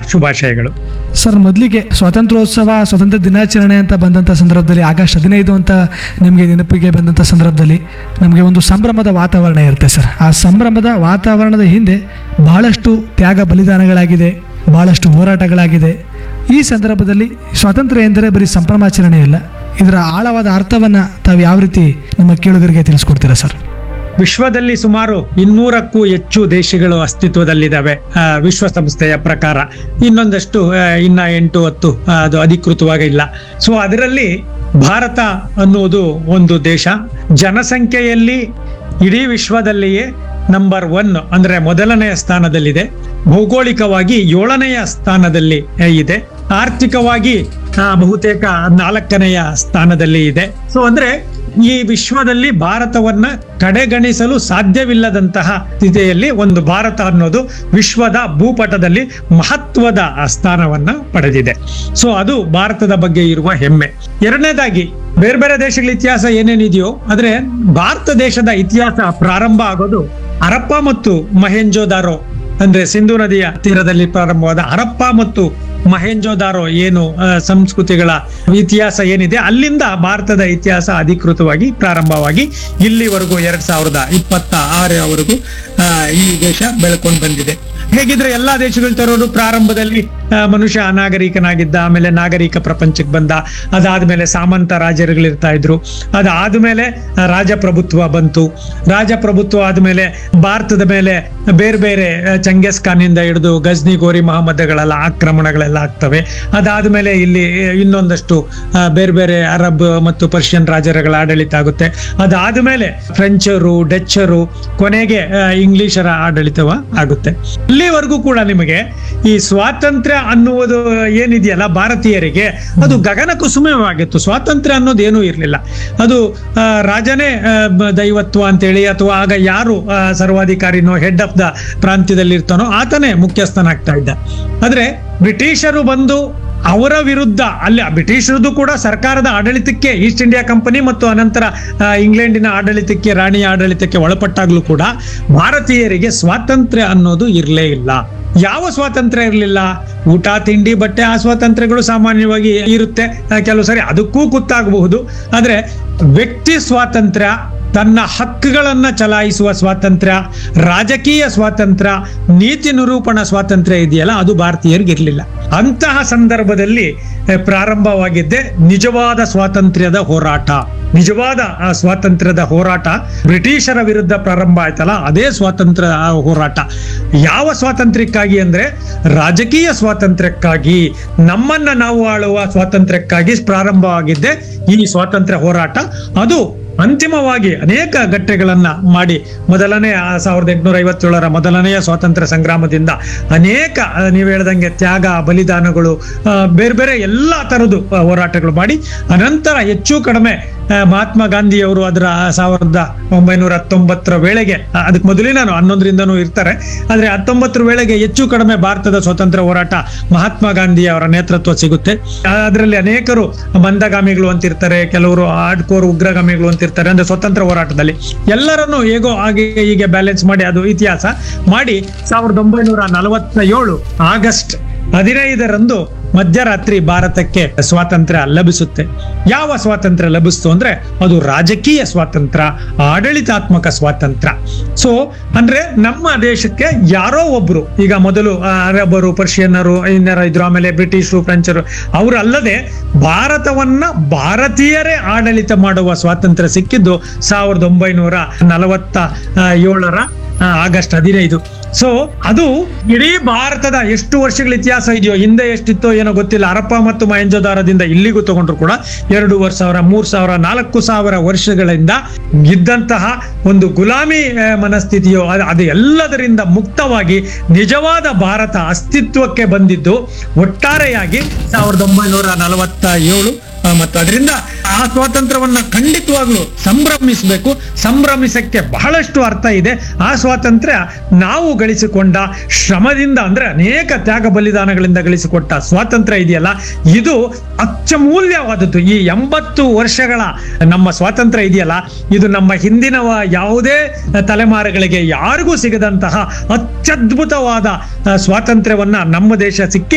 ಶುಭಾಶಯಗಳು ಸರ್ ಮೊದಲಿಗೆ ಸ್ವಾತಂತ್ರ್ಯೋತ್ಸವ ಸ್ವಾತಂತ್ರ್ಯ ದಿನಾಚರಣೆ ಅಂತ ಬಂದಂಥ ಸಂದರ್ಭದಲ್ಲಿ ಆಗಸ್ಟ್ ಹದಿನೈದು ಅಂತ ನಿಮಗೆ ನೆನಪಿಗೆ ಬಂದಂಥ ಸಂದರ್ಭದಲ್ಲಿ ನಮಗೆ ಒಂದು ಸಂಭ್ರಮದ ವಾತಾವರಣ ಇರುತ್ತೆ ಸರ್ ಆ ಸಂಭ್ರಮದ ವಾತಾವರಣದ ಹಿಂದೆ ಬಹಳಷ್ಟು ತ್ಯಾಗ ಬಲಿದಾನಗಳಾಗಿದೆ ಬಹಳಷ್ಟು ಹೋರಾಟಗಳಾಗಿದೆ ಈ ಸಂದರ್ಭದಲ್ಲಿ ಸ್ವಾತಂತ್ರ್ಯ ಎಂದರೆ ಬರೀ ಸಂಭ್ರಮಾಚರಣೆ ಇಲ್ಲ ಇದರ ಆಳವಾದ ಅರ್ಥವನ್ನು ತಾವು ಯಾವ ರೀತಿ ನಮ್ಮ ಕೇಳುಗರಿಗೆ ತಿಳಿಸ್ಕೊಡ್ತೀರಾ ಸರ್ ವಿಶ್ವದಲ್ಲಿ ಸುಮಾರು ಇನ್ನೂರಕ್ಕೂ ಹೆಚ್ಚು ದೇಶಗಳು ಅಸ್ತಿತ್ವದಲ್ಲಿದ್ದಾವೆ ಆ, ವಿಶ್ವಸಂಸ್ಥೆಯ ಪ್ರಕಾರ ಇನ್ನೊಂದಷ್ಟು ಆ, ಇನ್ನ ಎಂಟು ಹತ್ತು ಆ, ಅದು ಅಧಿಕೃತವಾಗಿಲ್ಲ ಸೊ ಅದರಲ್ಲಿ ಭಾರತ ಅನ್ನುವುದು ಒಂದು ದೇಶ ಜನಸಂಖ್ಯೆಯಲ್ಲಿ ಇಡೀ ವಿಶ್ವದಲ್ಲಿಯೇ ನಂಬರ್ ಒನ್ ಅಂದ್ರೆ ಮೊದಲನೆಯ ಸ್ಥಾನದಲ್ಲಿದೆ ಭೌಗೋಳಿಕವಾಗಿ ಏಳನೆಯ ಸ್ಥಾನದಲ್ಲಿ ಆ, ಇದೆ ಆರ್ಥಿಕವಾಗಿ ಆ, ಬಹುತೇಕ ನಾಲ್ಕನೆಯ ಸ್ಥಾನದಲ್ಲಿ ಇದೆ ಸೊ ಅಂದ್ರೆ ಈ ವಿಶ್ವದಲ್ಲಿ ಭಾರತವನ್ನ ಕಡೆಗಣಿಸಲು ಸಾಧ್ಯವಿಲ್ಲದಂತಹ ಸ್ಥಿತಿಯಲ್ಲಿ ಒಂದು ಭಾರತ ಅನ್ನೋದು ವಿಶ್ವದ ಭೂಪಟದಲ್ಲಿ ಮಹತ್ವದ ಸ್ಥಾನವನ್ನ ಪಡೆದಿದೆ ಸೊ ಅದು ಭಾರತದ ಬಗ್ಗೆ ಇರುವ ಹೆಮ್ಮೆ ಎರಡನೇದಾಗಿ ಬೇರೆ ಬೇರೆ ದೇಶಗಳ ಇತಿಹಾಸ ಏನೇನಿದೆಯೋ ಆದ್ರೆ ಭಾರತ ದೇಶದ ಇತಿಹಾಸ ಪ್ರಾರಂಭ ಆಗೋದು ಹರಪ್ಪ ಮತ್ತು ಮಹೆಂಜೋದಾರೋ ಅಂದ್ರೆ ಸಿಂಧು ನದಿಯ ತೀರದಲ್ಲಿ ಪ್ರಾರಂಭವಾದ ಹರಪ್ಪ ಮತ್ತು ಮಹೆಂಜೋದಾರೋ ಏನು ಆ, ಸಂಸ್ಕೃತಿಗಳ ಇತಿಹಾಸ ಏನಿದೆ ಅಲ್ಲಿಂದ ಭಾರತದ ಇತಿಹಾಸ ಅಧಿಕೃತವಾಗಿ ಪ್ರಾರಂಭವಾಗಿ ಇಲ್ಲಿವರೆಗೂ ಎರಡ್ ಸಾವಿರದ ಇಪ್ಪತ್ತ ಆರವರೆಗೂ ಆ, ಈ ದೇಶ ಬೆಳ್ಕೊಂಡು ಬಂದಿದೆ ಹೇಗಿದ್ರೆ ಎಲ್ಲಾ ದೇಶಗಳ ತರೋರು ಪ್ರಾರಂಭದಲ್ಲಿ ಆ, ಮನುಷ್ಯ ಅನಾಗರಿಕನಾಗಿದ್ದ ಆಮೇಲೆ ನಾಗರಿಕ ಪ್ರಪಂಚಕ್ಕೆ ಬಂದ ಅದಾದ್ಮೇಲೆ ಸಾಮಂತ ರಾಜರುಗಳಿರ್ತಾ ಇದ್ರು ಅದಾದ್ಮೇಲೆ ಆ, ರಾಜಪ್ರಭುತ್ವ ಬಂತು ರಾಜಪ್ರಭುತ್ವ ಆದ್ಮೇಲೆ ಭಾರತದ ಮೇಲೆ ಬೇರೆ ಬೇರೆ ಆ, ಚಂಗೇಸ್ ಖಾನ್ ಇಂದ ಹಿಡಿದು ಗಜ್ನಿ ಗೋರಿ ಮಹಮ್ಮದಗಳೆಲ್ಲ ಆಕ್ರಮಣಗಳೆಲ್ಲ ಆಗ್ತವೆ ಅದಾದ್ಮೇಲೆ ಇಲ್ಲಿ ಇನ್ನೊಂದಷ್ಟು ಆ, ಬೇರೆ ಬೇರೆ ಅರಬ್ ಮತ್ತು ಪರ್ಷಿಯನ್ ರಾಜರುಗಳ ಆಡಳಿತ ಆಗುತ್ತೆ ಅದಾದ್ಮೇಲೆ ಫ್ರೆಂಚರು ಡಚ್ಚರು ಕೊನೆಗೆ ಆ, ಇಂಗ್ಲಿಷರ ಆಡಳಿತವ ಆಗುತ್ತೆ ಇಲ್ಲಿವರೆಗೂ ಕೂಡ ನಿಮಗೆ ಈ ಸ್ವಾತಂತ್ರ್ಯ ಅನ್ನುವುದು ಏನಿದೆಯಲ್ಲ ಭಾರತೀಯರಿಗೆ ಅದು ಗಗನ ಕುಸುಮವಾಗಿತ್ತು ಸ್ವಾತಂತ್ರ್ಯ ಅನ್ನೋದು ಏನೂ ಇರಲಿಲ್ಲ ಅದು ಆ, ರಾಜನೇ ಆ, ಬ- ದೈವತ್ವ ಅಂತೇಳಿ ಅಥವಾ ಆಗ ಯಾರು ಆ, ಸರ್ವಾಧಿಕಾರಿನೋ ಹೆಡ್ ಆಫ್ ದ ಪ್ರಾಂತ್ಯದಲ್ಲಿ ಇರ್ತಾನೋ ಆತನೇ ಮುಖ್ಯಸ್ಥನಾಗ್ತಾ ಇದ್ದ ಆದ್ರೆ ಬ್ರಿಟಿಷರು ಬಂದು ಅವರ ವಿರುದ್ಧ ಅಲ್ಲಿ ಬ್ರಿಟಿಷರದು ಕೂಡ ಸರ್ಕಾರದ ಆಡಳಿತಕ್ಕೆ ಈಸ್ಟ್ ಇಂಡಿಯಾ ಕಂಪನಿ ಮತ್ತು ಅನಂತರ ಆ, ಇಂಗ್ಲೆಂಡಿನ ಆಡಳಿತಕ್ಕೆ ರಾಣಿಯ ಆಡಳಿತಕ್ಕೆ ಒಳಪಟ್ಟಾಗ್ಲೂ ಕೂಡ ಭಾರತೀಯರಿಗೆ ಸ್ವಾತಂತ್ರ್ಯ ಅನ್ನೋದು ಇರಲೇ ಇಲ್ಲ ಯಾವ ಸ್ವಾತಂತ್ರ್ಯ ಇರಲಿಲ್ಲ ಊಟ ತಿಂಡಿ ಬಟ್ಟೆ ಆ ಸ್ವಾತಂತ್ರ್ಯಗಳು ಸಾಮಾನ್ಯವಾಗಿ ಇರುತ್ತೆ ಆ, ಕೆಲವು ಸರಿ ಅದಕ್ಕೂ ಕುತ್ತಾಗಬಹುದು ಆದ್ರೆ ವ್ಯಕ್ತಿ ಸ್ವಾತಂತ್ರ್ಯ ತನ್ನ ಹಕ್ಕುಗಳನ್ನ ಚಲಾಯಿಸುವ ಸ್ವಾತಂತ್ರ್ಯ ರಾಜಕೀಯ ಸ್ವಾತಂತ್ರ್ಯ ನೀತಿ ನಿರೂಪಣಾ ಸ್ವಾತಂತ್ರ್ಯ ಇದೆಯಲ್ಲ ಅದು ಭಾರತೀಯರಿಗೆ ಇರಲಿಲ್ಲ ಅಂತಹ ಸಂದರ್ಭದಲ್ಲಿ ಆ, ಪ್ರಾರಂಭವಾಗಿದ್ದೆ ನಿಜವಾದ ಸ್ವಾತಂತ್ರ್ಯದ ಹೋರಾಟ ನಿಜವಾದ ಆ ಸ್ವಾತಂತ್ರ್ಯದ ಹೋರಾಟ ಬ್ರಿಟಿಷರ ವಿರುದ್ಧ ಪ್ರಾರಂಭ ಆಯ್ತಲ್ಲ ಅದೇ ಸ್ವಾತಂತ್ರ್ಯ ಆ, ಹೋರಾಟ ಯಾವ ಸ್ವಾತಂತ್ರ್ಯಕ್ಕಾಗಿ ಅಂದ್ರೆ ರಾಜಕೀಯ ಸ್ವಾತಂತ್ರ್ಯಕ್ಕಾಗಿ ನಮ್ಮನ್ನ ನಾವು ಆಳುವ ಸ್ವಾತಂತ್ರ್ಯಕ್ಕಾಗಿ ಪ್ರಾರಂಭವಾಗಿದ್ದೆ ಈ ಸ್ವಾತಂತ್ರ್ಯ ಹೋರಾಟ ಅದು ಅಂತಿಮವಾಗಿ ಅನೇಕ ಘಟ್ಟಗಳನ್ನ ಮಾಡಿ ಮೊದಲನೇ ಆ ಸಾವಿರದ ಎಂಟುನೂರ ಐವತ್ತೇಳರ ಮೊದಲನೆಯ ಸ್ವಾತಂತ್ರ್ಯ ಸಂಗ್ರಾಮದಿಂದ ಅನೇಕ ಆ, ನೀವು ಹೇಳ್ದಂಗೆ ತ್ಯಾಗ ಬಲಿದಾನಗಳು ಆ, ಬೇರೆ ಬೇರೆ ಎಲ್ಲಾ ತರದ್ದು ಆ, ಹೋರಾಟಗಳು ಮಾಡಿ ಅನಂತರ ಹೆಚ್ಚು ಕಡಿಮೆ ಆ, ಮಹಾತ್ಮ ಗಾಂಧಿಯವರು ಅದರ ಸಾವಿರದ ಒಂಬೈನೂರ ಹತ್ತೊಂಬತ್ತರ ವೇಳೆಗೆ ಆ, ಅದಕ್ಕೆ ಮೊದಲಿನೂ ಹನ್ನೊಂದರಿಂದನೂ ಇರ್ತಾರೆ ಆದ್ರೆ ಹತ್ತೊಂಬತ್ತರ ವೇಳೆಗೆ ಹೆಚ್ಚು ಕಡಿಮೆ ಭಾರತದ ಸ್ವಾತಂತ್ರ್ಯ ಹೋರಾಟ ಮಹಾತ್ಮ ಗಾಂಧಿ ಅವರ ನೇತೃತ್ವ ಸಿಗುತ್ತೆ ಅದರಲ್ಲಿ ಅನೇಕರು ಮಂದಗಾಮಿಗಳು ಅಂತಿರ್ತಾರೆ ಕೆಲವರು ಆಡ್ಕೋರ್ ಉಗ್ರಗಾಮಿಗಳು ಅಂತಿರ್ತಾರೆ ಅಂದ್ರೆ ಸ್ವತಂತ್ರ ಹೋರಾಟದಲ್ಲಿ ಎಲ್ಲರನ್ನು ಹೇಗೋ ಹಾಗೆ ಹೀಗೆ ಬ್ಯಾಲೆನ್ಸ್ ಮಾಡಿ ಅದು ಇತಿಹಾಸ ಮಾಡಿ ಸಾವಿರದ ಒಂಬೈನೂರ ನಲವತ್ತ ಏಳು ಆಗಸ್ಟ್ ಹದಿನೈದರಂದು ಮಧ್ಯರಾತ್ರಿ ಭಾರತಕ್ಕೆ ಸ್ವಾತಂತ್ರ್ಯ ಲಭಿಸುತ್ತೆ ಯಾವ ಸ್ವಾತಂತ್ರ್ಯ ಲಭಿಸ್ತು ಅಂದ್ರೆ ಅದು ರಾಜಕೀಯ ಸ್ವಾತಂತ್ರ್ಯ ಆಡಳಿತಾತ್ಮಕ ಸ್ವಾತಂತ್ರ್ಯ ಸೊ ಅಂದ್ರೆ ನಮ್ಮ ದೇಶಕ್ಕೆ ಯಾರೋ ಒಬ್ರು ಈಗ ಮೊದಲು ಆ, ಅರಬರು ಪರ್ಷಿಯನ್ನರು ಇನ್ನರ ಇದ್ರು ಆಮೇಲೆ ಬ್ರಿಟಿಷರು ಫ್ರೆಂಚರು ಅವರು ಅಲ್ಲದೆ ಭಾರತವನ್ನ ಭಾರತೀಯರೇ ಆಡಳಿತ ಮಾಡುವ ಸ್ವಾತಂತ್ರ್ಯ ಸಿಕ್ಕಿದ್ದು ಸಾವಿರದ ಒಂಬೈನೂರ ನಲವತ್ತ ಆ, ಏಳರ ಆ, ಆಗಸ್ಟ್ ಹದಿನೈದು ಸೊ ಅದು ಇಡೀ ಭಾರತದ ಎಷ್ಟು ವರ್ಷಗಳ ಇತಿಹಾಸ ಇದೆಯೋ ಹಿಂದೆ ಎಷ್ಟಿತ್ತೋ ಏನೋ ಗೊತ್ತಿಲ್ಲ ಹರಪ್ಪ ಮತ್ತು ಮಹೇಂಜೋದಾರದಿಂದ ಇಲ್ಲಿಗೂ ತಗೊಂಡ್ರು ಕೂಡ ಎರಡೂವರೆ ಸಾವಿರ ಮೂರ್ ಸಾವಿರ ನಾಲ್ಕು ಸಾವಿರ ವರ್ಷಗಳಿಂದ ಇದ್ದಂತಹ ಒಂದು ಗುಲಾಮಿ ಆ, ಮನಸ್ಥಿತಿಯೋ ಅದು ಅದು ಎಲ್ಲದರಿಂದ ಮುಕ್ತವಾಗಿ ನಿಜವಾದ ಭಾರತ ಅಸ್ತಿತ್ವಕ್ಕೆ ಬಂದಿದ್ದು ಒಟ್ಟಾರೆಯಾಗಿ ಸಾವಿರದ ಒಂಬೈನೂರ ನಲವತ್ತ ಏಳು ಆ, ಮತ್ತು ಅದರಿಂದ ಆ ಸ್ವಾತಂತ್ರ್ಯವನ್ನ ಖಂಡಿತವಾಗ್ಲೂ ಸಂಭ್ರಮಿಸಬೇಕು ಸಂಭ್ರಮಿಸಕ್ಕೆ ಬಹಳಷ್ಟು ಅರ್ಥ ಇದೆ ಆ ಸ್ವಾತಂತ್ರ್ಯ ನಾವು ಗಳಿಸಿಕೊಂಡ ಶ್ರಮದಿಂದ ಅಂದ್ರೆ ಅನೇಕ ತ್ಯಾಗ ಬಲಿದಾನಗಳಿಂದ ಗಳಿಸಿಕೊಟ್ಟ ಸ್ವಾತಂತ್ರ್ಯ ಇದೆಯಲ್ಲ ಇದು ಅತ್ಯಮೂಲ್ಯವಾದದ್ದು ಈ ಎಂಬತ್ತು ವರ್ಷಗಳ ನಮ್ಮ ಸ್ವಾತಂತ್ರ್ಯ ಇದೆಯಲ್ಲ ಇದು ನಮ್ಮ ಹಿಂದಿನ ಯಾವುದೇ ತಲೆಮಾರುಗಳಿಗೆ ಯಾರಿಗೂ ಸಿಗದಂತಹ ಅತ್ಯದ್ಭುತವಾದ ಆ, ಸ್ವಾತಂತ್ರ್ಯವನ್ನ ನಮ್ಮ ದೇಶ ಸಿಕ್ಕಿ